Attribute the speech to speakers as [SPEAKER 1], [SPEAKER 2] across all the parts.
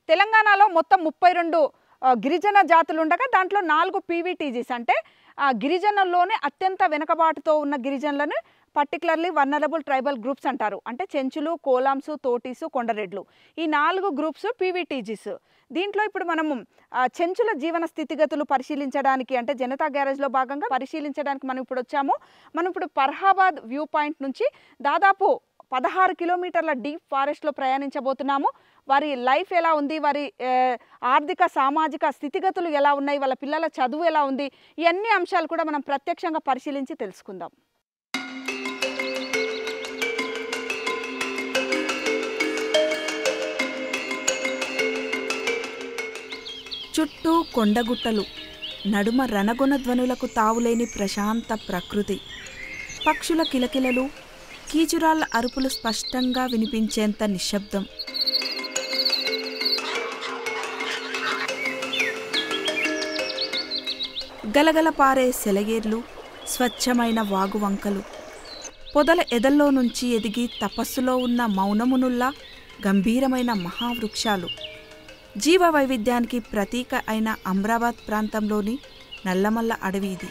[SPEAKER 1] తెలంగాణలో మొత్తం ముప్పై రెండు ఆ, గిరిజన జాతులు ఉండగా దాంట్లో నాలుగు పీవీటీజీస్ అంటే ఆ గిరిజనుల్లోనే అత్యంత వెనుకబాటుతో ఉన్న గిరిజనులను పర్టికులర్లీ వనరబుల్ ట్రైబల్ గ్రూప్స్ అంటారు అంటే చెంచులు కోలాంసు తోటీసు కొండరెడ్లు ఈ నాలుగు గ్రూప్స్ పీవీటీజీస్ దీంట్లో ఇప్పుడు మనము ఆ, చెంచుల జీవన స్థితిగతులు పరిశీలించడానికి అంటే జనతా గ్యారేజ్లో భాగంగా పరిశీలించడానికి మనం ఇప్పుడు వచ్చాము మనం ఇప్పుడు పర్హాబాద్ వ్యూ పాయింట్ నుంచి దాదాపు పదహారు కిలోమీటర్ల డీప్ ఫారెస్ట్లో ప్రయాణించబోతున్నాము వారి లైఫ్ ఎలా ఉంది వారి ఆ, ఆర్థిక సామాజిక స్థితిగతులు ఎలా ఉన్నాయి వాళ్ళ పిల్లల చదువు ఎలా ఉంది ఈ అన్ని అంశాలు కూడా మనం ప్రత్యక్షంగా పరిశీలించి తెలుసుకుందాం
[SPEAKER 2] చుట్టూ కొండగుట్టలు నడుమ రణగొన ధ్వనులకు తావులేని ప్రశాంత ప్రకృతి పక్షుల కిలకిలలు కీచురాళ్ళ అరుపులు స్పష్టంగా వినిపించేంత నిశ్శబ్దం గలగల పారే సెలయేర్లు స్వచ్ఛమైన వాగువంకలు పొదల ఎదల్లో నుంచి ఎదిగి తపస్సులో ఉన్న మౌనమునుల్లా గంభీరమైన మహావృక్షాలు జీవ వైవిధ్యానికి ప్రతీక అయిన అమ్రాబాద్ ప్రాంతంలోని నల్లమల్ల అడవి ఇది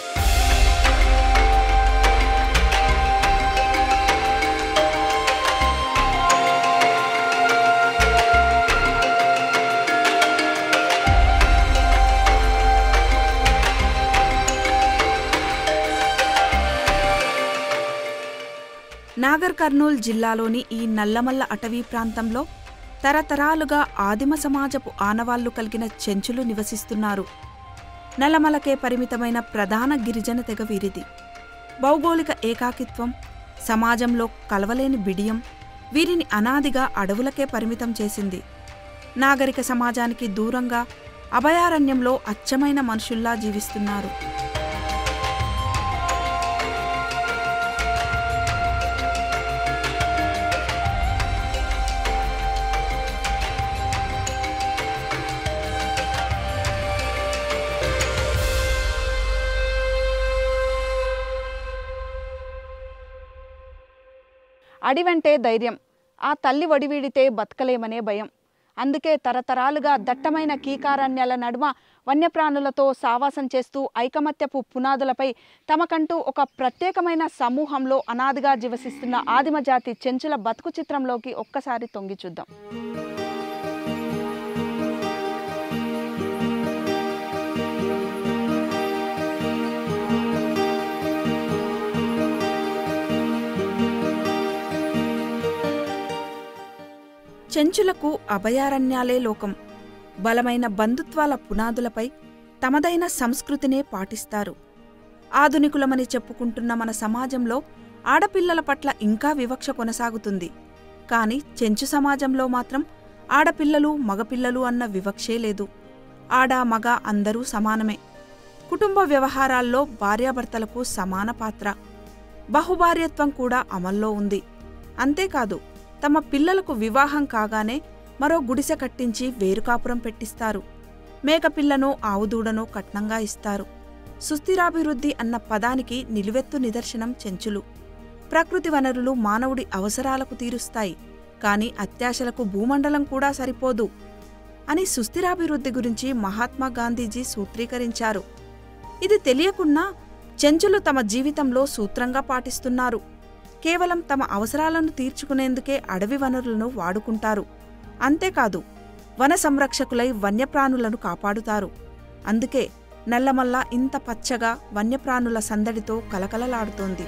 [SPEAKER 2] నాగర్ కర్నూల్ జిల్లాలోని ఈ నల్లమల్ల అటవీ ప్రాంతంలో తరతరాలుగా ఆదిమ సమాజపు ఆనవాళ్లు కలిగిన చెంచులు నివసిస్తున్నారు నల్లమలకే పరిమితమైన ప్రధాన గిరిజన తెగ వీరిది భౌగోళిక ఏకాకిత్వం సమాజంలో కలవలేని బిడియం వీరిని అనాదిగా అడవులకే పరిమితం చేసింది నాగరిక సమాజానికి దూరంగా అభయారణ్యంలో అచ్చమైన మనుషుల్లా జీవిస్తున్నారు
[SPEAKER 1] అడివంటే ధైర్యం ఆ తల్లి వడివీడితే బతకలేమనే భయం అందుకే తరతరాలుగా దట్టమైన కీకారణ్యాల నడుమ వన్యప్రాణులతో సావాసం చేస్తూ ఐకమత్యపు పునాదులపై తమకంటూ ఒక ప్రత్యేకమైన సమూహంలో అనాదిగా జీవసిస్తున్న ఆదిమ జాతి చెంచుల బతుకు చిత్రంలోకి ఒక్కసారి తొంగి చూద్దాం
[SPEAKER 2] చెంచులకు అభయారణ్యాలే లోకం బలమైన బంధుత్వాల పునాదులపై తమదైన సంస్కృతినే పాటిస్తారు ఆధునికులమని చెప్పుకుంటున్న మన సమాజంలో ఆడపిల్లల పట్ల ఇంకా వివక్ష కొనసాగుతుంది కాని చెంచు సమాజంలో మాత్రం ఆడపిల్లలు మగపిల్లలు అన్న వివక్షే లేదు ఆడ మగ అందరూ సమానమే కుటుంబ వ్యవహారాల్లో భార్యాభర్తలకు సమాన పాత్ర బహుభార్యత్వం కూడా అమల్లో ఉంది అంతేకాదు తమ పిల్లలకు వివాహం కాగానే మరో గుడిసె కట్టించి వేరుకాపురం పెట్టిస్తారు మేకపిల్లను ఆవుదూడను కట్నంగా ఇస్తారు సుస్థిరాభివృద్ధి అన్న పదానికి నిలువెత్తు నిదర్శనం చెంచులు ప్రకృతి వనరులు మానవుడి అవసరాలకు తీరుస్తాయి కాని అత్యాశలకు భూమండలం కూడా సరిపోదు అని సుస్థిరాభివృద్ధి గురించి మహాత్మా గాంధీజీ సూత్రీకరించారు ఇది తెలియకున్నా చెంచులు తమ జీవితంలో సూత్రంగా పాటిస్తున్నారు కేవలం తమ అవసరాలను తీర్చుకునేందుకే అడవి వనరులను వాడుకుంటారు అంతేకాదు వన సంరక్షకులై వన్యప్రాణులను కాపాడుతారు అందుకే నల్లమల్ల ఇంత పచ్చగా వన్యప్రాణుల సందడితో కలకలలాడుతోంది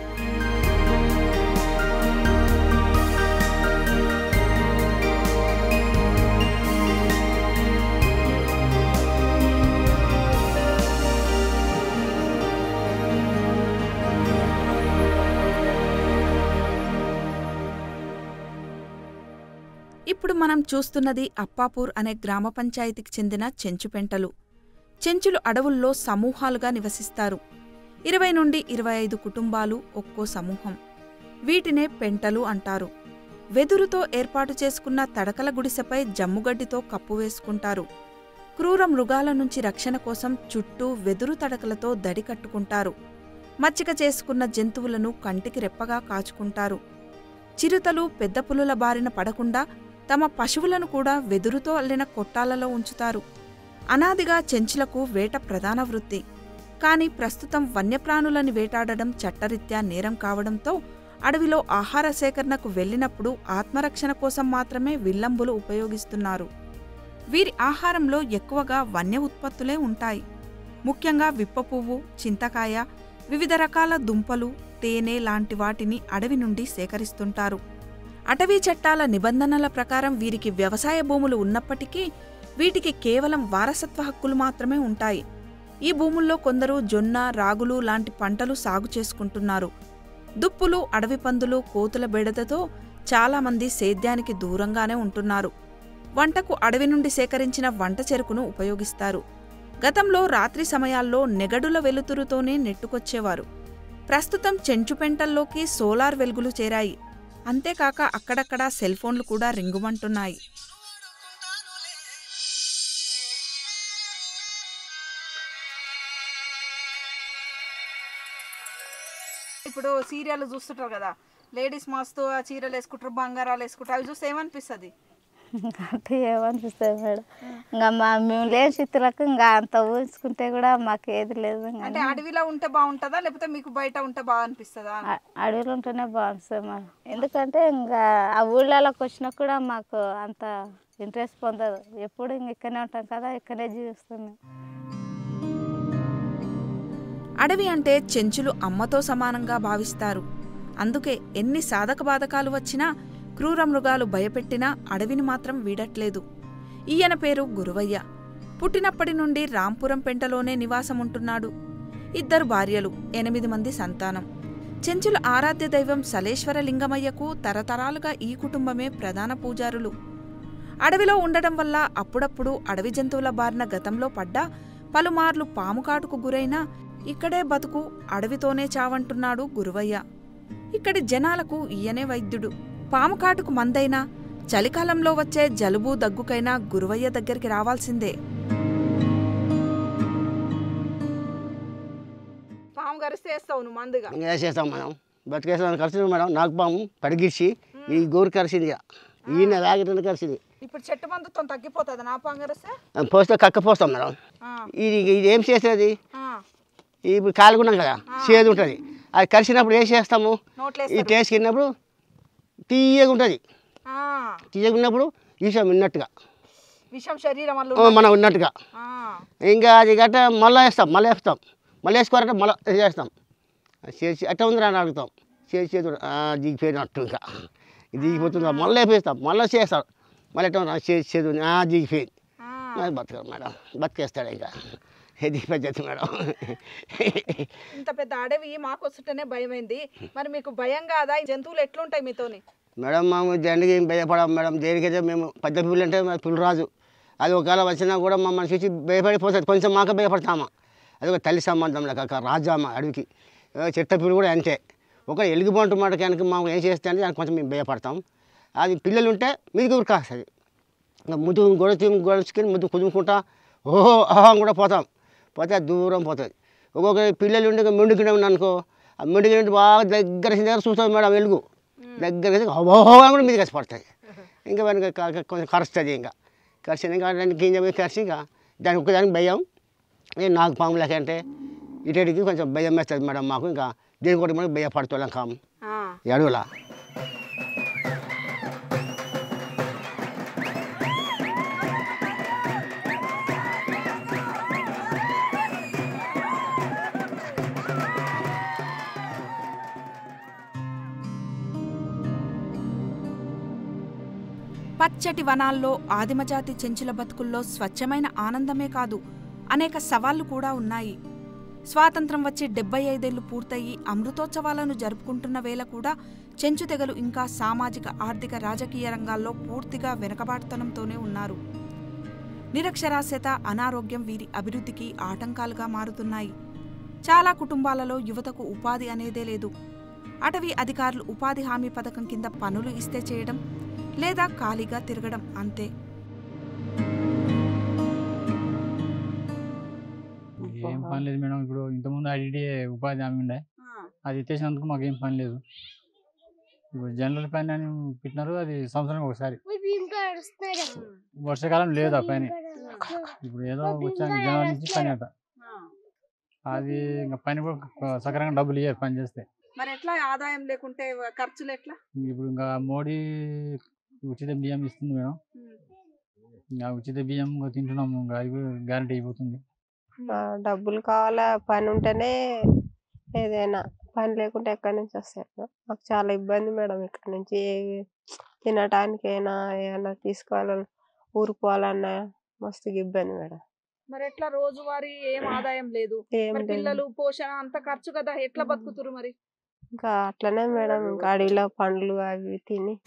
[SPEAKER 2] ఇప్పుడు మనం చూస్తున్నది అప్పాపూర్ అనే గ్రామ పంచాయతీకి చెందిన చెంచుపెంటలు చెంచులు అడవుల్లో సమూహాలుగా నివసిస్తారు ఇరవై నుండి ఇరవై ఐదు కుటుంబాలు ఒక్కో సమూహం వీటినే పెంటలు అంటారు వెదురుతో ఏర్పాటు చేసుకున్న తడకల గుడిసెపై జమ్ముగడ్డితో కప్పు వేసుకుంటారు క్రూర మృగాల నుంచి రక్షణ కోసం చుట్టూ వెదురు తడకలతో దడి కట్టుకుంటారు మచ్చిక చేసుకున్న జంతువులను కంటికి రెప్పగా కాచుకుంటారు చిరుతలు పెద్ద పులుల బారిన పడకుండా తమ పశువులను కూడా వెదురుతో అల్లిన కొట్టాలలో ఉంచుతారు అనాదిగా చెంచులకు వేట ప్రధాన వృత్తి కానీ ప్రస్తుతం వన్యప్రాణులని వేటాడడం చట్టరీత్యా నేరం కావడంతో అడవిలో ఆహార సేకరణకు వెళ్ళినప్పుడు ఆత్మరక్షణ కోసం మాత్రమే విల్లంబులు ఉపయోగిస్తున్నారు వీరి ఆహారంలో ఎక్కువగా వన్య ఉత్పత్తులే ఉంటాయి ముఖ్యంగా విప్ప పువ్వు చింతకాయ వివిధ రకాల దుంపలు తేనె లాంటి వాటిని అడవి నుండి సేకరిస్తుంటారు అటవీ చట్టాల నిబంధనల ప్రకారం వీరికి వ్యవసాయ భూములు ఉన్నప్పటికీ వీటికి కేవలం వారసత్వ హక్కులు మాత్రమే ఉంటాయి ఈ భూముల్లో కొందరు జొన్న రాగులు లాంటి పంటలు సాగు చేసుకుంటున్నారు దుప్పులు అడవి పందులు కోతుల బెడదతో చాలామంది సేద్యానికి దూరంగానే ఉంటున్నారు వంటకు అడవి నుండి సేకరించిన వంట చెరుకును ఉపయోగిస్తారు గతంలో రాత్రి సమయాల్లో నెగడుల వెలుతురుతోనే నెట్టుకొచ్చేవారు ప్రస్తుతం చెంచుపెంటల్లోకి సోలార్ వెలుగులు చేరాయి అంతేకాక అక్కడక్కడా సెల్ ఫోన్లు కూడా రింగుమంటున్నాయి
[SPEAKER 1] ఇప్పుడు సీరియల్ చూస్తుంటారు కదా లేడీస్ మస్తు ఆ చీరలు వేసుకుంటారు బంగారాలు వేసుకుంటారు అవి చూస్తే ఏమనిపిస్తుంది
[SPEAKER 3] అంటే ఏమనిపిస్తుంది మేడం ఇంకా మా మేము లేని స్థితులకు ఇంకా అంత ఊహించుకుంటే కూడా మాకు ఏది లేదు ఇంకా.
[SPEAKER 1] అంటే అడవిలో ఉంటే బాగుంటుందా లేకపోతే మీకు బయట ఉంటే బాగా అనిపిస్తుందా
[SPEAKER 3] అ- అడవిలో ఉంటేనే బాగుంటుంది మేడం ఎందుకంటే ఇంకా ఆ ఊళ్ళలోకి వచ్చినా కూడా మాకు అంత ఇంట్రెస్ట్ పొందదు ఎప్పుడు ఇంక ఇక్కడనే ఉంటాం కదా ఇక్కడనే జీవిస్తున్నాం
[SPEAKER 2] అడవి అంటే చెంచులు అమ్మతో సమానంగా భావిస్తారు అందుకే ఎన్ని సాధక బాధకాలు వచ్చినా క్రూర మృగాలు భయపెట్టినా అడవిని మాత్రం వీడట్లేదు ఈయన పేరు గురువయ్య పుట్టినప్పటి నుండి రాంపురం పెంటలోనే నివాసముంటున్నాడు ఇద్దరు భార్యలు ఎనిమిది మంది సంతానం చెంచుల ఆరాధ్య దైవం సలేశ్వర లింగమయ్యకు తరతరాలుగా ఈ కుటుంబమే ప్రధాన పూజారులు అడవిలో ఉండడం వల్ల అప్పుడప్పుడు అడవి జంతువుల బారిన గతంలో పడ్డా పలుమార్లు పాముకాటుకు గురైనా ఇక్కడే బతుకు అడవితోనే చావంటున్నాడు గురువయ్య ఇక్కడి జనాలకు ఈయనే వైద్యుడు పాముకాటుకు మందైనా చలికాలంలో వచ్చే జలుబు దగ్గుకైనా గురువయ్య దగ్గరికి రావాల్సిందే
[SPEAKER 1] పాము గరిస్తే వేస్తావు నువ్వు మందుగా
[SPEAKER 4] ఇంకా వేసేస్తాం మనం బతికేస్తాం కలిసింది మేడం నాకు పాము పడిగిచ్చి ఈ గోరు కలిసింది ఇక ఈయన తాగితే కలిసింది
[SPEAKER 1] ఇప్పుడు చెట్టు మందుతో తగ్గిపోతుంది నా పాము గరిస్తే
[SPEAKER 4] అది పోస్తే కక్క పోస్తాం మేడం
[SPEAKER 1] ఆ,
[SPEAKER 4] ఇది ఇది ఏం చేసేది
[SPEAKER 1] ఆ,
[SPEAKER 4] ఇప్పుడు కాలుగున్నాం కదా చేదు ఉంటుంది అది కలిసినప్పుడు ఏం చేస్తాము
[SPEAKER 1] నోట్లో
[SPEAKER 4] ఈ టేస్ట్ కిన్నప్పుడు తీయగా ఉంటుంది
[SPEAKER 1] ఆ,
[SPEAKER 4] తీయగా ఉన్నప్పుడు ఈసాం విన్నట్టుగా
[SPEAKER 1] విషం శరీరం వల్ల
[SPEAKER 4] ఆ, మనం ఉన్నట్టుగా
[SPEAKER 1] ఆ,
[SPEAKER 4] ఇంకా అది గట్ట మళ్ళీ వేస్తాం మళ్ళీ వేస్తాం మళ్ళీ వేసుకోవాలంటే మళ్ళీ చేస్తాం చేసి అట్ట ఉందిరా అని అడుగుతాం చేసి చేసి దిగిపోయినట్టు ఇంకా దిగిపోతుందా మళ్ళీ వేపిస్తాం మళ్ళీ చేస్తాం మళ్ళీ ఎట్ట ఉందిరా? చేసి చేసి ఉంది. ఆ, దిగిపోయింది
[SPEAKER 1] ఆ.
[SPEAKER 4] అది బతకదు మేడం బతికేస్తాడు ఇంకా ఇది పద్ధతి మేడం
[SPEAKER 1] ఇంత పెద్ద అడవి మాకు వస్తుంటేనే భయమైంది మరి మీకు భయం కాదా ఈ జంతువులు ఎట్లుంటాయి మీతోని
[SPEAKER 4] మేడం మేము దేనికి ఏం భయపడం మేడం దేనికైతే మేము పెద్ద పిల్లలు అంటే మా పిల్లలు రాజు అది ఒకవేళ వచ్చినా కూడా మమ్మల్ని చూసి భయపడిపోతుంది కొంచెం మాకు భయపడతామా అది ఒక తల్లి సంబంధం లేక రాజామ అడవికి ఏ, చిట్ట పిల్లలు కూడా అంతే ఒక ఎలుగుబంటు మాట కనుక మాకు ఏం చేస్తే అంటే దానికి కొంచెం మేము భయపడతాం అది పిల్లలు ఉంటే మీదికి ఉరికాస్తుంది ఇంకా ముద్దు గొడవ గొడచుకొని ముద్దు కుదుముకుంటా ఓహో ఆహా అని కూడా పోతాం పోతే అది దూరం పోతుంది ఒక్కొక్క పిల్లలు ఉండి మెండుకిన అనుకో ఆ మెండుకిన బాగా దగ్గర దగ్గర చూస్తాం మేడం వెలుగు దగ్గర ఓహో అని కూడా మీదకి వచ్చి పడుతుంది ఇంకా వెనక క- క- కొంచెం కరుస్తుంది ఇంకా కరిచింది ఇంకా దానికి గింజ పోయి కరిచి ఇంకా దానికి ఒక్కదానికి భయం ఏ నాకు పాము లేక అంటే ఇటుకి కొంచెం భయం వేస్తుంది మేడం మాకు ఇంకా దేని కూడా మనకి భయపడుతున్నాం కాము
[SPEAKER 1] ఆ,
[SPEAKER 4] ఈ అడవులా
[SPEAKER 2] పచ్చటి వనాల్లో ఆదిమజాతి చెంచుల బతుకుల్లో స్వచ్ఛమైన ఆనందమే కాదు అనేక సవాళ్లు కూడా ఉన్నాయి స్వాతంత్రం వచ్చి డెబ్బై ఐదేళ్లు పూర్తయి అమృతోత్సవాలను జరుపుకుంటున్న వేళ కూడా చెంచు తెగలు ఇంకా సామాజిక ఆర్థిక రాజకీయ రంగాల్లో పూర్తిగా వెనకబాటుతనంతోనే ఉన్నారు నిరక్షరాస్యత అనారోగ్యం వీరి అభివృద్ధికి ఆటంకాలుగా మారుతున్నాయి చాలా కుటుంబాలలో యువతకు ఉపాధి అనేదే లేదు అటవీ అధికారులు ఉపాధి హామీ పథకం కింద పనులు ఇస్తే చేయడం లేదా ఖాళీగా తిరగడం అంతే
[SPEAKER 5] ఏం పని లేదు మేడం ఇప్పుడు ఇంతకుముందు ఐడిడి ఉపాధి హామీ ఉండే అది ఇచ్చేసినందుకు మాకు ఏం పని లేదు ఇప్పుడు జనరల్ పని అని పెట్టినారు అది సంవత్సరం ఒకసారి వర్షాకాలం లేదు ఆ పని ఇప్పుడు ఏదో వచ్చాక జనవరి నుంచి పని అట అది ఇంకా పని కూడా సకరంగా డబ్బులు ఇయ్యారు పని చేస్తే
[SPEAKER 1] మరి ఎట్లా ఆదాయం లేకుంటే ఖర్చులు ఎట్లా
[SPEAKER 5] ఇప్పుడు ఇంకా మోడీ ఉచిత బియ్యం ఇస్తుంది మేడం ఇంకా ఉచిత బియ్యం ఇంకా తింటున్నాము ఇంకా అవి గ్యారంటీ అయిపోతుంది
[SPEAKER 6] ఆ, డబ్బులు కావాలా పని ఉంటేనే ఏదైనా పని లేకుంటే ఎక్కడి నుంచి వస్తాయి మేడం? మాకు చాలా ఇబ్బంది మేడం ఇక్కడ నుంచి ఏ- తినటానికైనా ఏమైనా తీసుకోవాలన్నా ఊరికి పోవాలన్నా మస్తు ఇబ్బంది మేడం
[SPEAKER 1] మరి ఎట్లా రోజువారీ ఏం ఆదాయం లేదు
[SPEAKER 6] ఏం
[SPEAKER 1] మరి
[SPEAKER 6] లేదు
[SPEAKER 1] పిల్లలు పోషణ అంత ఖర్చు కదా ఎట్లా బతుకుతురు మరి
[SPEAKER 6] ఇంకా అట్లనే మేడం ఇంకా అడవిలో పండ్లు అవి ఇవి తిని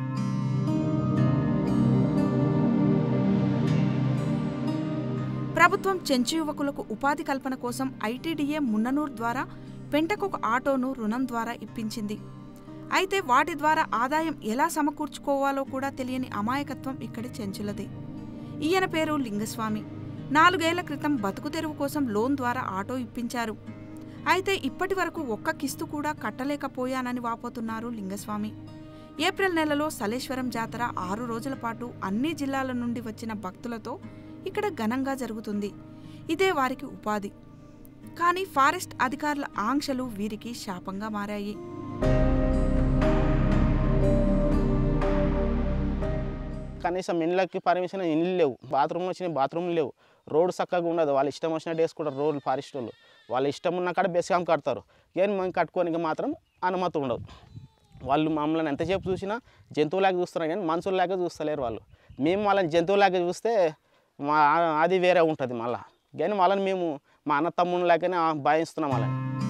[SPEAKER 2] ప్రభుత్వం చెంచు యువకులకు ఉపాధి కల్పన కోసం ఐటీడీఏ మున్ననూర్ ద్వారా పెంటకొక ఆటోను రుణం ద్వారా ఇప్పించింది అయితే వాటి ద్వారా ఆదాయం ఎలా సమకూర్చుకోవాలో కూడా తెలియని అమాయకత్వం ఇక్కడి చెంచులది ఈయన పేరు లింగస్వామి నాలుగేళ్ల క్రితం బతుకు తెరువు కోసం లోన్ ద్వారా ఆటో ఇప్పించారు అయితే ఇప్పటి వరకు ఒక్క కిస్తు కూడా కట్టలేకపోయానని వాపోతున్నారు లింగస్వామి ఏప్రిల్ నెలలో సలేశ్వరం జాతర ఆరు రోజుల పాటు అన్ని జిల్లాల నుండి వచ్చిన భక్తులతో ఇక్కడ ఘనంగా జరుగుతుంది ఇదే వారికి ఉపాధి కానీ ఫారెస్ట్ అధికారుల ఆంక్షలు వీరికి శాపంగా మారాయి
[SPEAKER 7] కనీసం ఇండ్లకి పర్మిషన్ ఇండ్లు లేవు బాత్రూమ్లు వచ్చినాయి బాత్రూమ్లు లేవు రోడ్డు చక్కగా ఉండదు వాళ్ళు ఇష్టం వచ్చినట్టు వేసుకుంటారు రోడ్లు ఫారెస్ట్ వాళ్ళు వాళ్ళ ఇష్టం ఉన్న కాడ బెస్కాం కడతారు కానీ మేము కట్టుకోనికి మాత్రం అనుమతి ఉండదు వాళ్ళు మమ్మల్ని ఎంతసేపు చూసినా జంతువులాగా చూస్తున్నారు కానీ మనుషుల్లాగా చూస్తలేరు వాళ్ళు మేము వాళ్ళని జంతువులాగా చూస్తే మా అది వేరే ఉంటుంది మళ్ళీ కానీ వాళ్ళని మేము మా అన్న తమ్ముళ్ళలాగానే భావిస్తున్నాం వాళ్ళని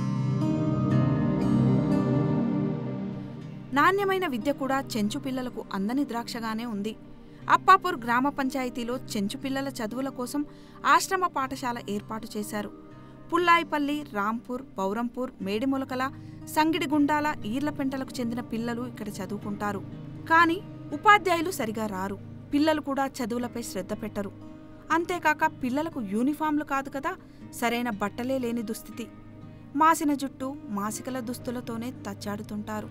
[SPEAKER 2] నాణ్యమైన విద్య కూడా చెంచు పిల్లలకు అందని ద్రాక్షగానే ఉంది అప్పాపూర్ గ్రామ పంచాయతీలో చెంచు పిల్లల చదువుల కోసం ఆశ్రమ పాఠశాల ఏర్పాటు చేశారు పుల్లాయిపల్లి రాంపూర్ బౌరంపూర్ మేడిమొలకల సంగిడిగుండాల ఈర్లపెంటలకు చెందిన పిల్లలు ఇక్కడ చదువుకుంటారు కానీ ఉపాధ్యాయులు సరిగా రారు పిల్లలు కూడా చదువులపై శ్రద్ధ పెట్టరు అంతేకాక పిల్లలకు యూనిఫామ్లు కాదు కదా సరైన బట్టలే లేని దుస్థితి మాసిన జుట్టు మాసికల దుస్తులతోనే తచ్చాడుతుంటారు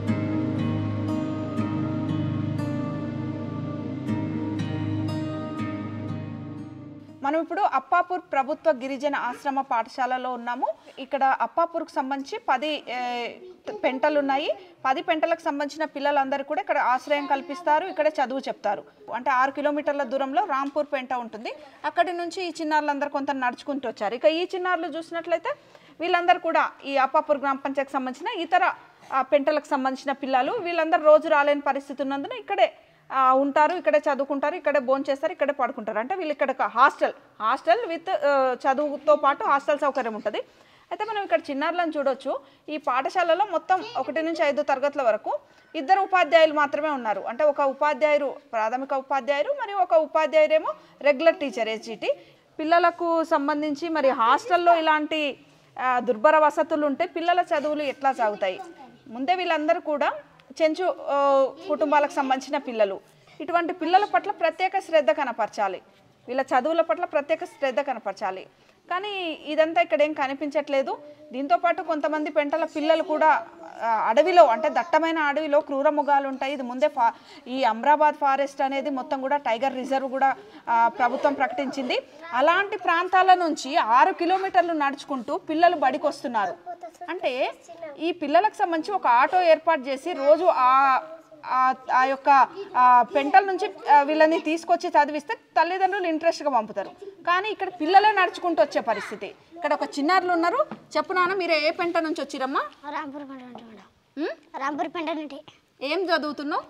[SPEAKER 1] మనం ఇప్పుడు అప్పాపూర్ ప్రభుత్వ గిరిజన ఆశ్రమ పాఠశాలలో ఉన్నాము ఇక్కడ అప్పాపూర్కు సంబంధించి పది ఏ, పెంటలు ఉన్నాయి పది పెంటలకు సంబంధించిన పిల్లలందరూ కూడా ఇక్కడ ఆశ్రయం కల్పిస్తారు ఇక్కడ చదువు చెప్తారు అంటే ఆరు కిలోమీటర్ల దూరంలో రాంపూర్ పెంట ఉంటుంది అక్కడి నుంచి ఈ చిన్నారులందరూ కొంత నడుచుకుంటూ వచ్చారు ఇక ఈ చిన్నారులు చూసినట్లయితే వీళ్ళందరూ కూడా ఈ అప్పాపూర్ గ్రామ పంచాయతీకి సంబంధించిన ఇతర ఆ, పెంటలకు సంబంధించిన పిల్లలు వీళ్ళందరూ రోజు రాలేని పరిస్థితి ఉన్నందున ఇక్కడే ఆ, ఉంటారు ఇక్కడే చదువుకుంటారు ఇక్కడే భోజనం చేస్తారు ఇక్కడే పడుకుంటారు అంటే వీళ్ళు ఇక్కడ ఒక హాస్టల్ హాస్టల్ విత్ ఆ, చదువుతో పాటు హాస్టల్ సౌకర్యం ఉంటుంది అయితే మనం ఇక్కడ చిన్నారులను చూడొచ్చు ఈ పాఠశాలలో మొత్తం ఒకటి నుంచి ఐదో తరగతుల వరకు ఇద్దరు ఉపాధ్యాయులు మాత్రమే ఉన్నారు అంటే ఒక ఉపాధ్యాయుడు ప్రాథమిక ఉపాధ్యాయుడు మరియు ఒక ఉపాధ్యాయుడేమో రెగ్యులర్ టీచర్ హెచ్జిటి పిల్లలకు సంబంధించి మరి హాస్టల్లో ఇలాంటి ఆ, దుర్భర వసతులు ఉంటే పిల్లల చదువులు ఎట్లా సాగుతాయి ముందే వీళ్ళందరూ కూడా చెంచు ఆ, కుటుంబాలకు సంబంధించిన పిల్లలు ఇటువంటి పిల్లల పట్ల ప్రత్యేక శ్రద్ధ కనపరచాలి వీళ్ళ చదువుల పట్ల ప్రత్యేక శ్రద్ధ కనపరచాలి కానీ ఇదంతా ఇక్కడ ఏం కనిపించట్లేదు దీంతోపాటు కొంతమంది పెంటల పిల్లలు కూడా ఆ, అడవిలో అంటే దట్టమైన అడవిలో క్రూర మృగాలు ఉంటాయి ఇది ముందే ఫా ఈ అమ్రాబాద్ ఫారెస్ట్ అనేది మొత్తం కూడా టైగర్ రిజర్వ్ కూడా ఆ, ప్రభుత్వం ప్రకటించింది అలాంటి ప్రాంతాల నుంచి ఆరు కిలోమీటర్లు నడుచుకుంటూ పిల్లలు బడికి వస్తున్నారు అంటే ఈ పిల్లలకు సంబంధించి ఒక ఆటో ఏర్పాటు చేసి రోజు ఆ ఆ- ఆ యొక్క ఆ, పెంటల నుంచి ఆ, వీళ్ళని తీసుకొచ్చి చదివిస్తే తల్లిదండ్రులు ఇంట్రెస్ట్గా పంపుతారు కానీ ఇక్కడ పిల్లలే నడుచుకుంటూ వచ్చే పరిస్థితి ఇక్కడ ఒక చిన్నారులు ఉన్నారు చెప్పు నాన్న మీరు ఏ పెంట నుంచి వచ్చిరమ్మా
[SPEAKER 8] రాంపూర్ పెంట అంటే మేడం
[SPEAKER 1] ఉమ్?
[SPEAKER 8] రాంపూర్ పెంట నుండి
[SPEAKER 1] ఏం చదువుతున్నావు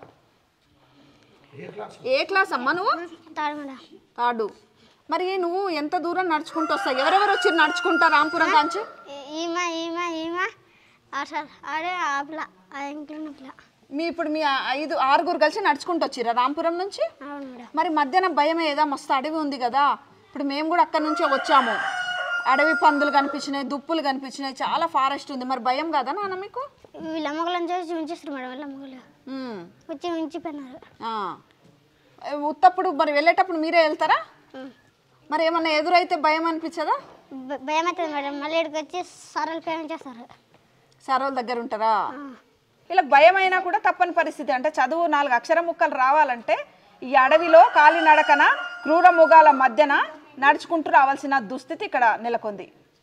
[SPEAKER 1] ఏ క్లాస్ అమ్మా నువ్వు
[SPEAKER 8] తాడు మేడం
[SPEAKER 1] థర్డు మరి నువ్వు ఎంత దూరం నడుచుకుంటూ వస్తావు ఎవరెవరు వచ్చి నడుచుకుంటా రాంపురం కాంచి
[SPEAKER 8] ఈ- ఈమె ఈమె ఈమె అసలు ఆడే ఆ పిల్ల ఆ ఇంట్లో పిల్ల
[SPEAKER 1] మీ ఇప్పుడు మీ ఐదు ఆరుగురు కలిసి నడుచుకుంటూ వచ్చిరా రాంపురం నుంచి
[SPEAKER 8] అవును మేడం
[SPEAKER 1] మరి మధ్యాహ్నం భయం ఏదా మస్తు అడవి ఉంది కదా ఇప్పుడు మేము కూడా అక్కడి నుంచే వచ్చాము అడవి పందులు కనిపించినాయి దుప్పులు కనిపించినాయి చాలా ఫారెస్ట్ ఉంది మరి భయం కదా నాన్న మీకు
[SPEAKER 8] వీళ్ళ అమ్మగలను చూసి ఉంచేస్తారు మేడం వీళ్ళ అమ్మగలు
[SPEAKER 1] ఉమ్.
[SPEAKER 8] వచ్చి ఉంచిపోయినారు
[SPEAKER 1] ఆ. ఉత్తప్పుడు మరి వెళ్ళేటప్పుడు మీరే వెళ్తారా మరి ఏమన్నా ఎదురైతే భయం అనిపించదా
[SPEAKER 8] భ- భయం అవుతుంది మేడం మళ్ళీ ఇక్కడికి వచ్చి సరళ పేమెంట్ చేస్తారు
[SPEAKER 1] సార్ వాళ్ళ దగ్గర ఉంటారా వీళ్ళకి భయం అయినా కూడా తప్పని పరిస్థితి అంటే చదువు నాలుగు అక్షర ముక్కలు రావాలంటే ఈ అడవిలో కాలినడకన క్రూర మృగాల మధ్యన నడుచుకుంటూ రావాల్సిన దుస్థితి ఇక్కడ నెలకొంది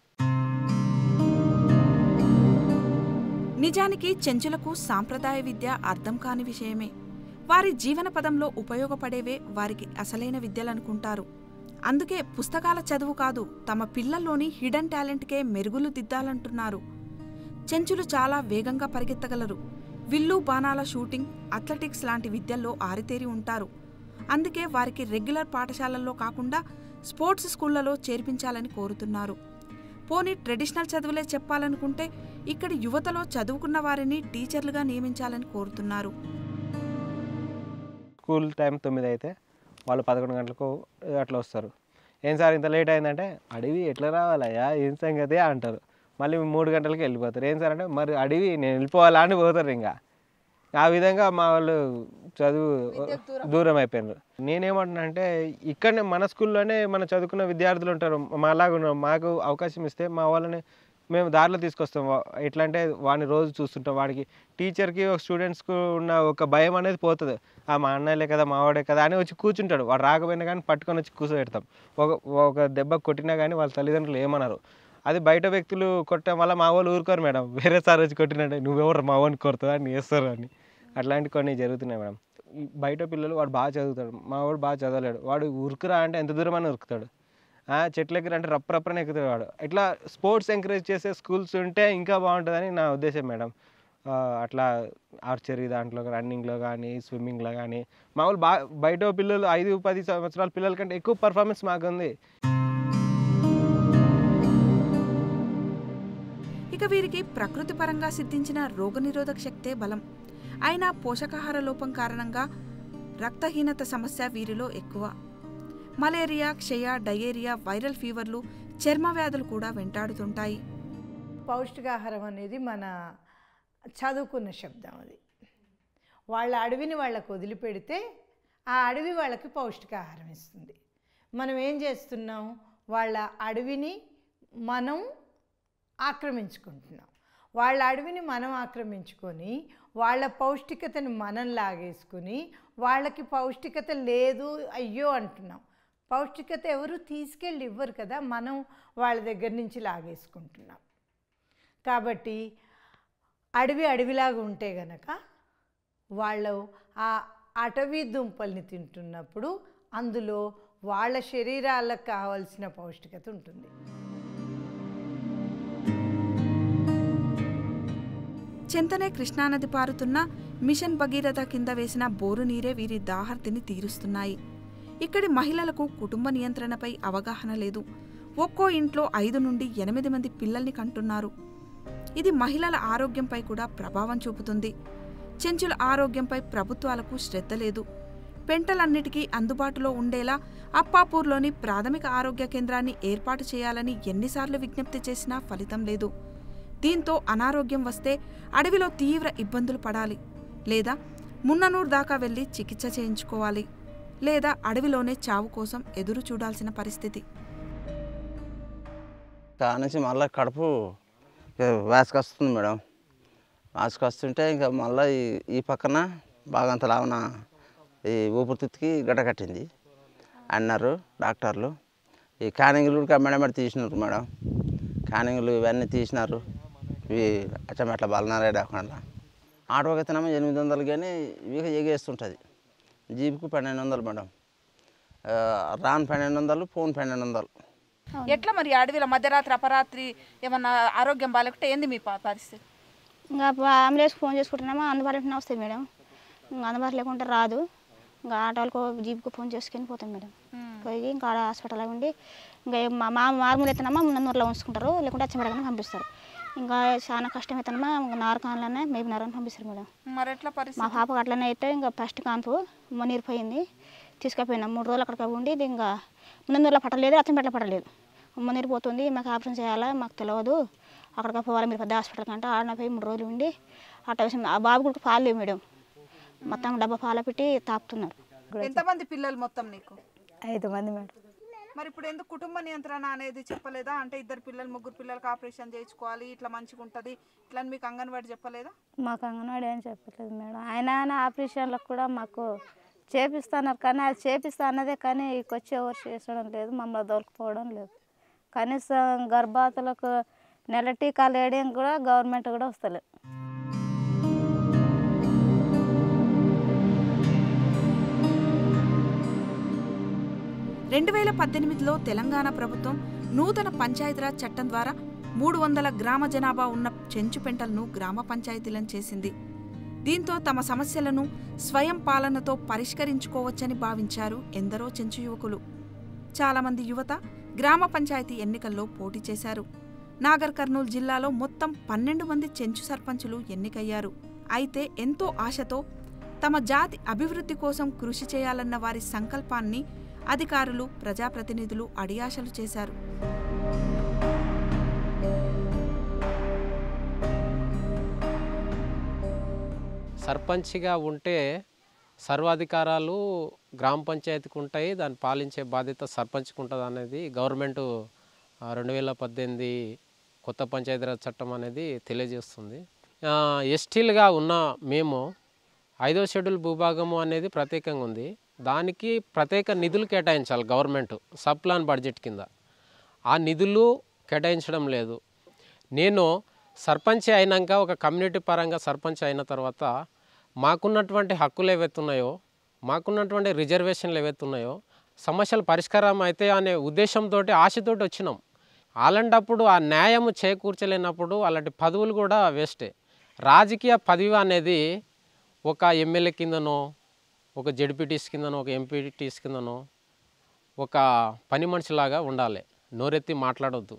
[SPEAKER 2] నిజానికి చెంచులకు సాంప్రదాయ విద్య అర్థం కాని విషయమే వారి జీవన పదంలో ఉపయోగపడేవే వారికి అసలైన విద్యలనుకుంటారు అందుకే పుస్తకాల చదువు కాదు తమ పిల్లల్లోని హిడెన్ టాలెంట్కే మెరుగులు దిద్దాలంటున్నారు చెంచులు చాలా వేగంగా పరిగెత్తగలరు విల్లు బాణాల షూటింగ్ అథ్లెటిక్స్ లాంటి విద్యల్లో ఆరితేరి ఉంటారు అందుకే వారికి రెగ్యులర్ పాఠశాలల్లో కాకుండా స్పోర్ట్స్ స్కూళ్లలో చేర్పించాలని కోరుతున్నారు పోనీ ట్రెడిషనల్ చదువులే చెప్పాలనుకుంటే ఇక్కడి యువతలో చదువుకున్న వారిని టీచర్లుగా నియమించాలని కోరుతున్నారు
[SPEAKER 9] స్కూల్ టైం తొమ్మిది అయితే వాళ్ళు పదకొండు గంటలకు అట్లా వస్తారు ఏం సార్ ఇంత లేట్ అయిందంటే అడవి ఎట్లా రావాలయ్యా ఏం సంగతి అంటారు మళ్ళీ మూడు గంటలకి వెళ్ళిపోతారు ఏం సార్ అంటే మరి అడవి నేను వెళ్ళిపోవాలా అని పోతారు ఇంకా ఆ విధంగా మా వాళ్ళు చదువు దూరం అయిపోయినారు నేనేమంటున్నా అంటే ఇక్కడనే మన స్కూల్లోనే మన చదువుకున్న విద్యార్థులు ఉంటారు మాలాగా ఉన్నారు మాకు అవకాశం ఇస్తే మా వాళ్ళని మేము దారిలో తీసుకొస్తాం వా- ఎట్లా అంటే వాడిని రోజు చూస్తుంటాం వాడికి టీచర్కి ఒక స్టూడెంట్స్కి ఉన్న ఒక భయం అనేది పోతుంది ఆ మా అన్నయ్యలే కదా మా వాడే కదా అని వచ్చి కూర్చుంటాడు వాడు రాకపోయినా కానీ పట్టుకొని వచ్చి కూర్చోబెడతాం ఒక ఒక దెబ్బ కొట్టినా కానీ వాళ్ళ తల్లిదండ్రులు ఏమన్నారు అది బయట వ్యక్తులు కొట్టడం వల్ల మా వాళ్ళు ఊరుకోరు మేడం వేరే సార్ వచ్చి కొట్టినట్టే నువ్వెవరు మా వాడిని కొడతావు అని వేస్తారు అని అట్లాంటి కొన్ని జరుగుతున్నాయి మేడం ఈ బయట పిల్లలు వాడు బాగా చదువుతాడు మా వాడు బాగా చదవలేడు వాడు ఉరుకురా అంటే ఎంత దూరం అని ఉరుకుతాడు ఆ, చెట్ల ఎగిరి అంటే రప్ప రప్పని ఎక్కుతాడు వాడు ఇట్లా స్పోర్ట్స్ ఎంకరేజ్ చేసే స్కూల్స్ ఉంటే ఇంకా బాగుంటుందని నా ఉద్దేశం మేడం ఆ, అట్లా ఆర్చరీ దాంట్లో రన్నింగ్లో కానీ స్విమ్మింగ్లో కానీ మా వాళ్ళు బాగా బయట పిల్లలు ఐదు పది సంవత్సరాల పిల్లల కంటే ఎక్కువ పర్ఫార్మెన్స్ మాకు ఉంది
[SPEAKER 2] ఇక వీరికి ప్రకృతి పరంగా సిద్ధించిన రోగనిరోధక శక్తే బలం అయినా పోషకాహార లోపం కారణంగా రక్తహీనత సమస్య వీరిలో ఎక్కువ మలేరియా క్షయ డయేరియా వైరల్ ఫీవర్లు చర్మ వ్యాధులు కూడా వెంటాడుతుంటాయి
[SPEAKER 10] పౌష్టికాహారం అనేది మన చదువుకున్న శబ్దం అది వాళ్ళ అడవిని వాళ్ళకు వదిలిపెడితే ఆ అడవి వాళ్ళకి పౌష్టికాహారం ఇస్తుంది మనం ఏం చేస్తున్నాం వాళ్ళ అడవిని మనం ఆక్రమించుకుంటున్నాం వాళ్ళ అడవిని మనం ఆక్రమించుకొని వాళ్ళ పౌష్టికతని మనం లాగేసుకుని వాళ్ళకి పౌష్టికత లేదు అయ్యో అంటున్నాం పౌష్టికత ఎవరు తీసుకెళ్ళి ఇవ్వరు కదా మనం వాళ్ళ దగ్గర నుంచి లాగేసుకుంటున్నాం కాబట్టి అడవి అడవిలాగా ఉంటే గనక వాళ్ళు ఆ అటవీ దుంపల్ని తింటున్నప్పుడు అందులో వాళ్ళ శరీరాలకు కావాల్సిన పౌష్టికత ఉంటుంది
[SPEAKER 2] చెంతనే కృష్ణానది పారుతున్న మిషన్ భగీరథ కింద వేసిన బోరు నీరే వీరి దాహర్తిని తీరుస్తున్నాయి ఇక్కడి మహిళలకు కుటుంబ నియంత్రణపై అవగాహన లేదు ఒక్కో ఇంట్లో ఐదు నుండి ఎనిమిది మంది పిల్లల్ని కంటున్నారు ఇది మహిళల ఆరోగ్యంపై కూడా ప్రభావం చూపుతుంది చెంచుల ఆరోగ్యంపై ప్రభుత్వాలకు శ్రద్ధ లేదు పెంటలన్నిటికీ అందుబాటులో ఉండేలా అప్పాపూర్లోని ప్రాథమిక ఆరోగ్య కేంద్రాన్ని ఏర్పాటు చేయాలని ఎన్నిసార్లు విజ్ఞప్తి చేసినా ఫలితం లేదు దీంతో అనారోగ్యం వస్తే అడవిలో తీవ్ర ఇబ్బందులు పడాలి లేదా మున్ననూరు దాకా వెళ్ళి చికిత్స చేయించుకోవాలి లేదా అడవిలోనే చావు కోసం ఎదురు చూడాల్సిన పరిస్థితి
[SPEAKER 11] నుంచి మళ్ళీ కడుపు వ్యాస్కి వస్తుంది మేడం వ్యాస్కి వస్తుంటే ఇంకా మళ్ళీ ఈ ఈ పక్కన బాగా అంత లావున ఈ ఊపిరితిత్తుకి గడ్డ కట్టింది అన్నారు డాక్టర్లు ఈ కానింగ్లు కూడా మెడమెడ తీసినారు మేడం కానింగ్లు ఇవన్నీ తీసినారు ఇవి అచ్చమెట్ల బలనారే డాకుండా ఆటోకి అయితేనేమో ఎనిమిది వందలు కానీ ఇవి ఎగేస్తుంటుంది జీపుకు పన్నెండు వందలు మేడం ఆ, రాన్ పన్నెండు వందలు ఫోన్ పన్నెండు వందలు
[SPEAKER 1] ఎట్లా మరి అడవిలో మధ్యరాత్రి అపరాత్రి ఏమన్నా ఆరోగ్యం బాగాలేకుంటే ఏంది మీ ప- పరిస్థితి
[SPEAKER 8] ఇంకా అంబులెన్స్కి ఫోన్ చేసుకుంటున్నామా అందుబాటులో వస్తాయి మేడం ఇంకా అందుబాటు లేకుంటే రాదు ఇంకా ఆటోలకు జీప్కి ఫోన్ చేసుకొని పోతాం మేడం పోయి ఇంకా ఆడ హాస్పిటల్లో ఉండి ఇంకా ఏ- మా మా మారుమూలు ఎత్తనమ్మా మున్నూరులో ఉంచుకుంటారు లేకుంటే అచ్చమడగానే పంపిస్తారు ఇంకా చాలా కష్టం అవుతానమ్మా ఇంకా నారకాన్లోనే మేబీ నరని పంపిస్తారు మేడం
[SPEAKER 1] మరి ఎట్లా
[SPEAKER 8] మా
[SPEAKER 1] పరిస్థితి
[SPEAKER 8] పాపకు అట్లనే అయితే ఇంకా ఫస్ట్ కాన్పు నీరు పోయింది తీసుకుపోయినాం మూడు రోజులు అక్కడికి ఉండి ఇది ఇంకా ముందూరులో పట్టలేదు అచ్చంపేటలో పట్టలేదు నీరు పోతుంది మాకు ఆపరేషన్ చేయాలా మాకు తెలియదు అక్కడికి పోవాలి మీరు పెద్ద హాస్పిటల్ కంటే ఆడన పోయి మూడు రోజులు ఉండి అట్ట వేసి ఆ బాబు కూడా పాలు లేవు మేడం మొత్తం డబ్బా పాల పెట్టి తాపుతున్నారు
[SPEAKER 1] ఎంతమంది పిల్లలు మొత్తం నీకు
[SPEAKER 3] ఐదు మంది మేడం
[SPEAKER 1] మరి ఇప్పుడు ఎందుకు కుటుంబ నియంత్రణ అనేది చెప్పలేదా అంటే ఇద్దరు పిల్లలు ముగ్గురు పిల్లలకి ఆపరేషన్ చేయించుకోవాలి ఇట్లా మంచిగా ఉంటుంది ఇట్లా అని మీకు అంగన్వాడి చెప్పలేదా
[SPEAKER 3] మాకు అంగన్వాడీ ఏం చెప్పట్లేదు మేడం ఆయన ఆయన ఆపరేషన్లకు కూడా మాకు చేపిస్తున్నారు కానీ అది చేపిస్తా అన్నదే కానీ ఇక్కడికి ఎవరు చేసడం లేదు మమ్మల్ని దొరికిపోవడం లేదు కనీసం గర్భవతులకు నెల టీకాలు వేయడం కూడా గవర్నమెంట్ కూడా వస్తలేదు
[SPEAKER 2] రెండు వేల పద్దెనిమిదిలో తెలంగాణ ప్రభుత్వం నూతన పంచాయతీరాజ్ చట్టం ద్వారా మూడు వందల గ్రామ జనాభా ఉన్న చెంచుపెంటలను గ్రామ పంచాయతీలను చేసింది దీంతో తమ సమస్యలను స్వయం పాలనతో పరిష్కరించుకోవచ్చని భావించారు ఎందరో చెంచు యువకులు చాలామంది యువత గ్రామ పంచాయతీ ఎన్నికల్లో పోటీ చేశారు నాగర్ కర్నూలు జిల్లాలో మొత్తం పన్నెండు మంది చెంచు సర్పంచులు ఎన్నికయ్యారు అయితే ఎంతో ఆశతో తమ జాతి అభివృద్ధి కోసం కృషి చేయాలన్న వారి సంకల్పాన్ని అధికారులు ప్రజాప్రతినిధులు అడియాశలు చేశారు
[SPEAKER 12] సర్పంచ్గా ఉంటే సర్వాధికారాలు గ్రామ పంచాయతీకి ఉంటాయి దాన్ని పాలించే బాధ్యత సర్పంచ్కి ఉంటుంది అనేది గవర్నమెంట్ రెండు వేల పద్దెనిమిది కొత్త పంచాయతీరాజ్ చట్టం అనేది తెలియజేస్తుంది ఆ, ఎస్టీలుగా ఉన్న మేము ఐదో షెడ్యూల్ భూభాగము అనేది ప్రత్యేకంగా ఉంది దానికి ప్రత్యేక నిధులు కేటాయించాలి గవర్నమెంట్ సబ్ ప్లాన్ బడ్జెట్ కింద ఆ నిధులు కేటాయించడం లేదు నేను సర్పంచ్ అయినాక ఒక కమ్యూనిటీ పరంగా సర్పంచ్ అయిన తర్వాత మాకున్నటువంటి హక్కులు ఏవైతున్నాయో మాకున్నటువంటి రిజర్వేషన్లు ఏవైతున్నాయో సమస్యలు పరిష్కారం అయితే అనే ఉద్దేశంతో ఆశతోటి వచ్చినాం అలాంటప్పుడు ఆ న్యాయము చేకూర్చలేనప్పుడు అలాంటి పదవులు కూడా వేస్టే రాజకీయ పదవి అనేది ఒక ఎమ్మెల్యే కిందనో ఒక జడ్పీటీస్ కిందనో ఒక ఎంపీటీస్ కిందనో ఒక పని మనిషిలాగా ఉండాలి నోరెత్తి మాట్లాడొద్దు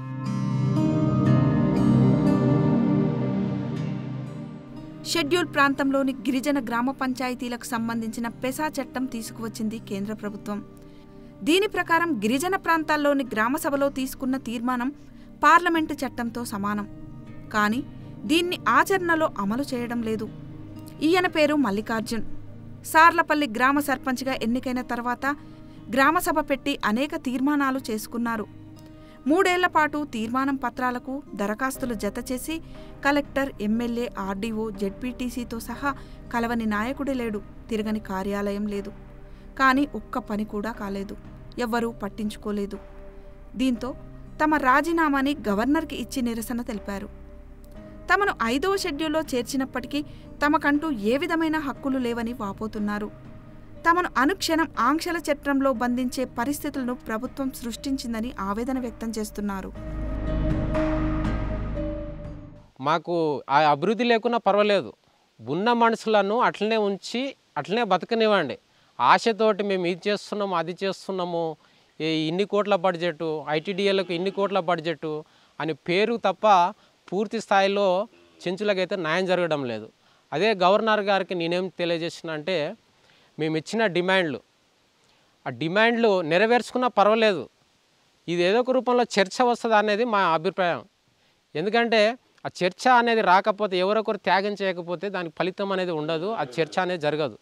[SPEAKER 2] షెడ్యూల్ ప్రాంతంలోని గిరిజన గ్రామ పంచాయతీలకు సంబంధించిన పెసా చట్టం తీసుకువచ్చింది కేంద్ర ప్రభుత్వం దీని ప్రకారం గిరిజన ప్రాంతాల్లోని గ్రామ సభలో తీసుకున్న తీర్మానం పార్లమెంటు చట్టంతో సమానం కానీ దీన్ని ఆచరణలో అమలు చేయడం లేదు ఈయన పేరు మల్లికార్జున్ సార్లపల్లి గ్రామ సర్పంచ్గా ఎన్నికైన తర్వాత గ్రామసభ పెట్టి అనేక తీర్మానాలు చేసుకున్నారు మూడేళ్ల పాటు తీర్మానం పత్రాలకు దరఖాస్తులు జతచేసి కలెక్టర్ ఎమ్మెల్యే ఆర్డీఓ జెడ్పీటీసీతో సహా కలవని నాయకుడే లేడు తిరగని కార్యాలయం లేదు కానీ ఒక్క పని కూడా కాలేదు ఎవ్వరూ పట్టించుకోలేదు దీంతో తమ రాజీనామాని గవర్నర్కి ఇచ్చి నిరసన తెలిపారు తమను ఐదవ షెడ్యూల్లో చేర్చినప్పటికీ తమకంటూ ఏ విధమైన హక్కులు లేవని వాపోతున్నారు తమను అనుక్షణం ఆంక్షల చట్రంలో బంధించే పరిస్థితులను ప్రభుత్వం సృష్టించిందని ఆవేదన వ్యక్తం చేస్తున్నారు
[SPEAKER 12] మాకు ఆ అభివృద్ధి లేకున్నా పర్వాలేదు ఉన్న మనుషులను అట్లనే ఉంచి అట్లనే బతకనివ్వండి ఆశతోటి మేము ఇది చేస్తున్నాము అది చేస్తున్నాము ఈ ఇన్ని కోట్ల బడ్జెట్ ఐటీడీఏలకు ఇన్ని కోట్ల బడ్జెట్ అని పేరు తప్ప పూర్తి స్థాయిలో చెంచులకైతే న్యాయం జరగడం లేదు అదే గవర్నర్ గారికి నేనేం తెలియజేసిన అంటే మేము ఇచ్చిన డిమాండ్లు ఆ డిమాండ్లు నెరవేర్చుకున్నా పర్వాలేదు ఇది ఏదో ఒక రూపంలో చర్చ వస్తుంది అనేది మా అభిప్రాయం ఎందుకంటే ఆ చర్చ అనేది రాకపోతే ఎవరొకరు త్యాగం చేయకపోతే దానికి ఫలితం అనేది ఉండదు ఆ చర్చ అనేది జరగదు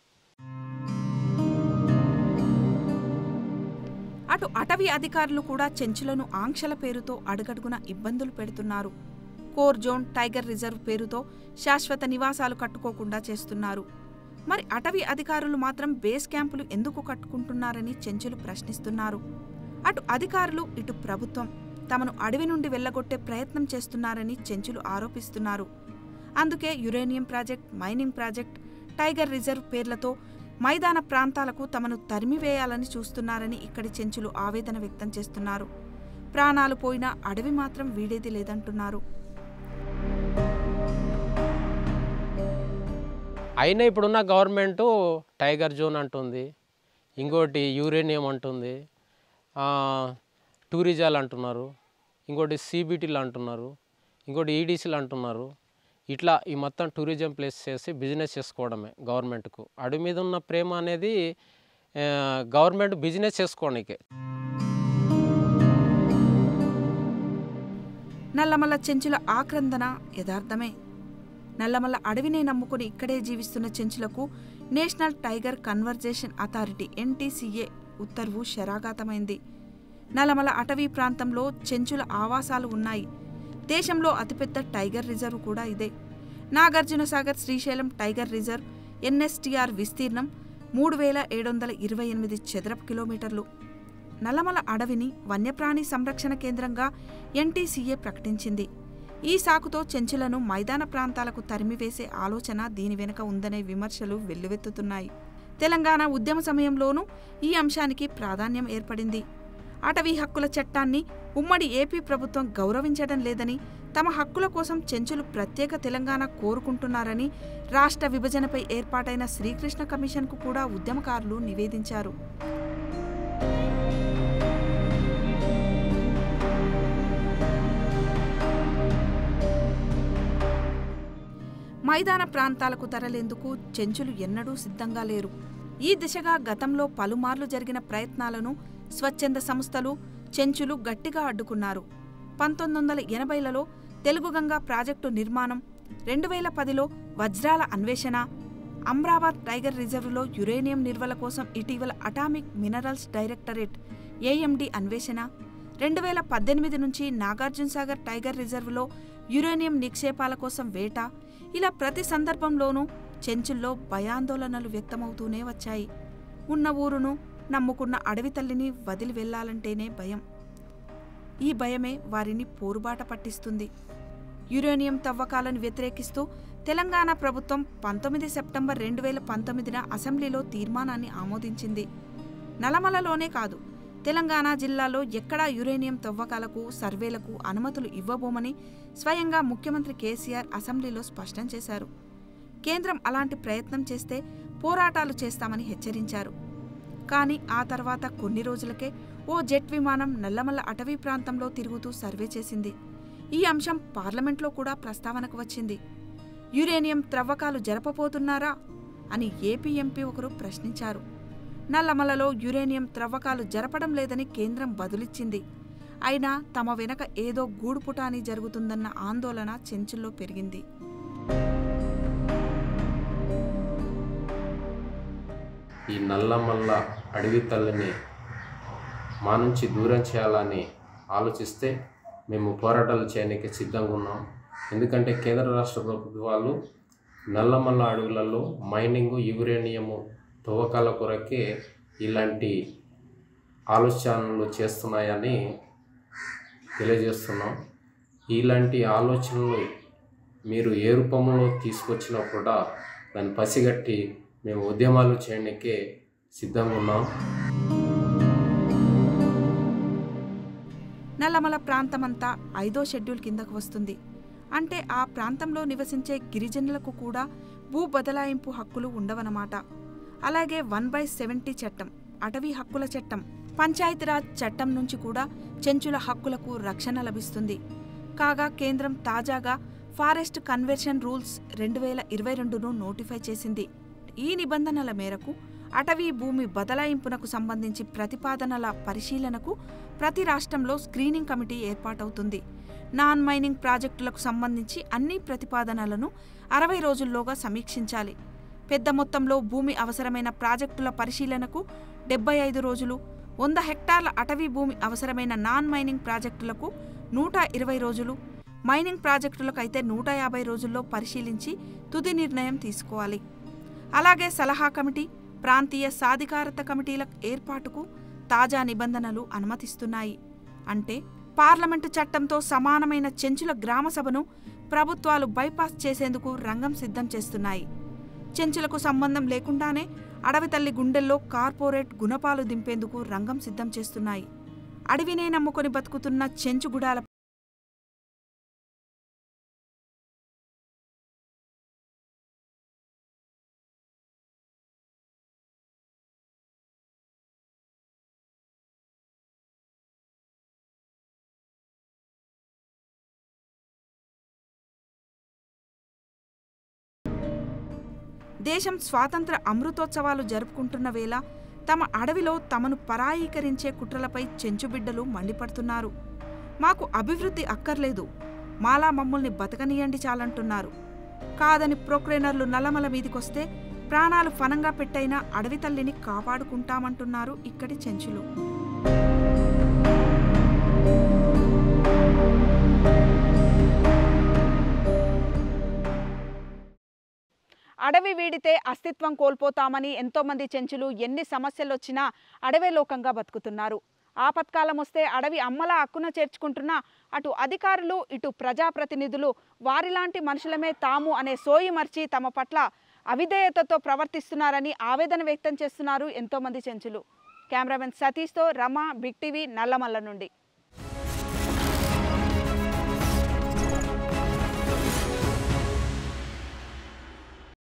[SPEAKER 2] అటు అటవీ అధికారులు కూడా చెంచులను ఆంక్షల పేరుతో అడుగడుగున ఇబ్బందులు పెడుతున్నారు కోర్ జోన్ టైగర్ రిజర్వ్ పేరుతో శాశ్వత నివాసాలు కట్టుకోకుండా చేస్తున్నారు మరి అటవీ అధికారులు మాత్రం బేస్ క్యాంపులు ఎందుకు కట్టుకుంటున్నారని చెంచులు ప్రశ్నిస్తున్నారు అటు అధికారులు ఇటు ప్రభుత్వం తమను అడవి నుండి వెళ్లగొట్టే ప్రయత్నం చేస్తున్నారని చెంచులు ఆరోపిస్తున్నారు అందుకే uranium project mining project tiger reserve పేర్లతో మైదాన ప్రాంతాలకు తమను తరిమివేయాలని చూస్తున్నారని ఇక్కడి చెంచులు ఆవేదన వ్యక్తం చేస్తున్నారు ప్రాణాలు పోయినా అడవి మాత్రం వీడేది లేదంటున్నారు
[SPEAKER 12] అయినా ఇప్పుడున్న గవర్నమెంటు టైగర్ జోన్ అంటుంది ఇంకోటి యూరేనియం అంటుంది ఆ, టూరిజాలు అంటున్నారు ఇంకోటి సిబిటీలు అంటున్నారు ఇంకోటి ఈడీసీలు అంటున్నారు ఇట్లా ఈ మొత్తం టూరిజం ప్లేస్ చేసి బిజినెస్ చేసుకోవడమే గవర్నమెంట్కు అడవి మీద ఉన్న ప్రేమ అనేది ఆ, గవర్నమెంట్ బిజినెస్ చేసుకోవడానికే
[SPEAKER 2] నల్లమల్ల చెంచుల ఆక్రందన యథార్థమే నల్లమల్ల అడవినే నమ్ముకుని ఇక్కడే జీవిస్తున్న చెంచులకు national tiger conservation authority NTCA ఉత్తర్వు శరాఘాతమైంది నల్లమల అటవీ ప్రాంతంలో చెంచుల ఆవాసాలు ఉన్నాయి దేశంలో అతిపెద్ద టైగర్ రిజర్వ్ కూడా ఇదే Nagarjuna Sagar Srisailam tiger reserve NSTR విస్తీర్ణం మూడు వేల ఏడు వందల ఇరవై ఎనిమిది చదరపు కిలోమీటర్లు నల్లమల అడవిని వన్యప్రాణి సంరక్షణ కేంద్రంగా ఎన్టీసీఏ ప్రకటించింది ఈ సాకుతో చెంచులను మైదాన ప్రాంతాలకు తరిమివేసే ఆలోచన దీని వెనుక ఉందనే విమర్శలు వెల్లువెత్తుతున్నాయి తెలంగాణ ఉద్యమ సమయంలోనూ ఈ అంశానికి ప్రాధాన్యం ఏర్పడింది అటవీ హక్కుల చట్టాన్ని ఉమ్మడి ఏపీ ప్రభుత్వం గౌరవించడం లేదని తమ హక్కుల కోసం చెంచులు ప్రత్యేక తెలంగాణ కోరుకుంటున్నారని రాష్ట్ర విభజనపై ఏర్పాటైన శ్రీకృష్ణ కమిషన్కు కూడా ఉద్యమకారులు నివేదించారు మైదాన ప్రాంతాలకు తరలేందుకు చెంచులు ఎన్నడూ సిద్ధంగా లేరు ఈ దిశగా గతంలో పలుమార్లు జరిగిన ప్రయత్నాలను స్వచ్ఛంద సంస్థలు చెంచులు గట్టిగా అడ్డుకున్నారు పంతొమ్మిది వందల ఎనభైలలో తెలుగుగంగా ప్రాజెక్టు నిర్మాణం రెండు వేల పదిలో వజ్రాల అన్వేషణ అమ్రాబాద్ టైగర్ రిజర్వ్లో యురేనియం నిల్వల కోసం ఇటీవల అటామిక్ మినరల్స్ డైరెక్టరేట్ ఏఎండి అన్వేషణ రెండు వేల పద్దెనిమిది నుంచి నాగార్జునసాగర్ టైగర్ రిజర్వ్లో యురేనియం నిక్షేపాల కోసం వేట ఇలా ప్రతి సందర్భంలోనూ చెంచుల్లో భయాందోళనలు వ్యక్తమవుతూనే వచ్చాయి ఉన్న ఊరును నమ్ముకున్న అడవి తల్లిని వదిలి వెళ్లాలంటేనే భయం ఈ భయమే వారిని పోరుబాట పట్టిస్తుంది యురేనియం తవ్వకాలను వ్యతిరేకిస్తూ తెలంగాణ ప్రభుత్వం పంతొమ్మిది సెప్టెంబర్ రెండు వేల పంతొమ్మిదిన అసెంబ్లీలో తీర్మానాన్ని ఆమోదించింది నలమలలోనే కాదు తెలంగాణ జిల్లాలో ఎక్కడా యురేనియం తవ్వకాలకు సర్వేలకు అనుమతులు ఇవ్వబోమని స్వయంగా ముఖ్యమంత్రి కేసీఆర్ అసెంబ్లీలో స్పష్టం చేశారు కేంద్రం అలాంటి ప్రయత్నం చేస్తే పోరాటాలు చేస్తామని హెచ్చరించారు కానీ ఆ తర్వాత కొన్ని రోజులకే ఓ జెట్ విమానం నల్లమల్ల అటవీ ప్రాంతంలో తిరుగుతూ సర్వే చేసింది ఈ అంశం పార్లమెంట్లో కూడా ప్రస్తావనకు వచ్చింది యురేనియం త్రవ్వకాలు జరపబోతున్నారా అని ఏపీ ఎంపీ ఒకరు ప్రశ్నించారు నల్లమలలో యురేనియం త్రవ్వకాలు జరపడం లేదని కేంద్రం బదులిచ్చింది అయినా తమ వెనక ఏదో గూడుపుటాని జరుగుతుందన్న ఆందోళన చెంచుల్లో పెరిగింది
[SPEAKER 12] ఈ నల్లమల్ల అడవి తల్లిని మా నుంచి దూరం చేయాలని ఆలోచిస్తే మేము పోరాటాలు చేయడానికి సిద్ధంగా ఉన్నాం ఎందుకంటే కేంద్ర రాష్ట్ర ప్రభుత్వాలు నల్లమల్ల అడవులలో మైనింగ్ యురేనియము తవ్వకాల కొరకే ఇలాంటి ఆలోచనలు చేస్తున్నాయని తెలియజేస్తున్నాం ఇలాంటి ఆలోచనలు మీరు ఏ రూపంలో తీసుకొచ్చినా కూడా దాన్ని పసిగట్టి మేము ఉద్యమాలు చేయడానికే సిద్ధంగా ఉన్నాం
[SPEAKER 2] నల్లమల ప్రాంతమంతా ఐదో షెడ్యూల్ కిందకు వస్తుంది అంటే ఆ ప్రాంతంలో నివసించే గిరిజనులకు కూడా భూ బదలాయింపు హక్కులు ఉండవన్నమాట అలాగే వన్ బై సెవెంటీ చట్టం అటవీ హక్కుల చట్టం పంచాయతీరాజ్ చట్టం నుంచి కూడా చెంచుల హక్కులకు రక్షణ లభిస్తుంది కాగా కేంద్రం తాజాగా ఫారెస్ట్ కన్వర్షన్ రూల్స్ రెండు వేల ఇరవై రెండును నోటిఫై చేసింది ఈ నిబంధనల మేరకు అటవీ భూమి బదలాయింపునకు సంబంధించి ప్రతిపాదనల పరిశీలనకు ప్రతి రాష్ట్రంలో స్క్రీనింగ్ కమిటీ ఏర్పాటవుతుంది నాన్ మైనింగ్ ప్రాజెక్టులకు సంబంధించి అన్ని ప్రతిపాదనలను అరవై రోజుల్లోగా సమీక్షించాలి పెద్ద మొత్తంలో భూమి అవసరమైన ప్రాజెక్టుల పరిశీలనకు డెబ్బై ఐదు రోజులు వంద హెక్టార్ల అటవీ భూమి అవసరమైన నాన్ మైనింగ్ ప్రాజెక్టులకు నూట ఇరవై రోజులు మైనింగ్ ప్రాజెక్టులకు అయితే నూట యాభై రోజుల్లో పరిశీలించి తుది నిర్ణయం తీసుకోవాలి అలాగే సలహా కమిటీ ప్రాంతీయ సాధికారత కమిటీల ఏర్పాటుకు తాజా నిబంధనలు అనుమతిస్తున్నాయి అంటే పార్లమెంటు చట్టంతో సమానమైన చెంచుల గ్రామసభను ప్రభుత్వాలు బైపాస్ చేసేందుకు రంగం సిద్ధం చేస్తున్నాయి చెంచులకు సంబంధం లేకుండానే అడవి తల్లి గుండెల్లో కార్పొరేట్ గుణపాలు దింపేందుకు రంగం సిద్ధం చేస్తున్నాయి అడవినే నమ్ముకొని బతుకుతున్న చెంచుగుడాల దేశం స్వాతంత్ర అమృతోత్సవాలు జరుపుకుంటున్న వేళ తమ అడవిలో తమను పరాయీకరించే కుట్రలపై చెంచుబిడ్డలు మండిపడుతున్నారు మాకు అభివృద్ధి అక్కర్లేదు మాలా మమ్మల్ని బతకనీయండి చాలంటున్నారు కాదని ప్రొక్రేనర్లు నల్లమల మీదికొస్తే ప్రాణాలు ఫనంగా పెట్టైనా అడవి తల్లిని కాపాడుకుంటామంటున్నారు ఇక్కడి చెంచులు
[SPEAKER 1] అడవి వీడితే అస్తిత్వం కోల్పోతామని ఎంతోమంది చెంచులు ఎన్ని సమస్యలు వచ్చినా అడవే లోకంగా బతుకుతున్నారు ఆపత్కాలం వస్తే అడవి అమ్మలా హక్కున చేర్చుకుంటున్న అటు అధికారులు ఇటు ప్రజాప్రతినిధులు వారిలాంటి మనుషులమే తాము అనే సోయి మర్చి తమ పట్ల అవిధేయతతో ప్రవర్తిస్తున్నారని ఆవేదన వ్యక్తం చేస్తున్నారు ఎంతోమంది చెంచులు కెమెరామెన్ సతీష్తో రమ బిగ్ టీవీ నల్లమల్ల నుండి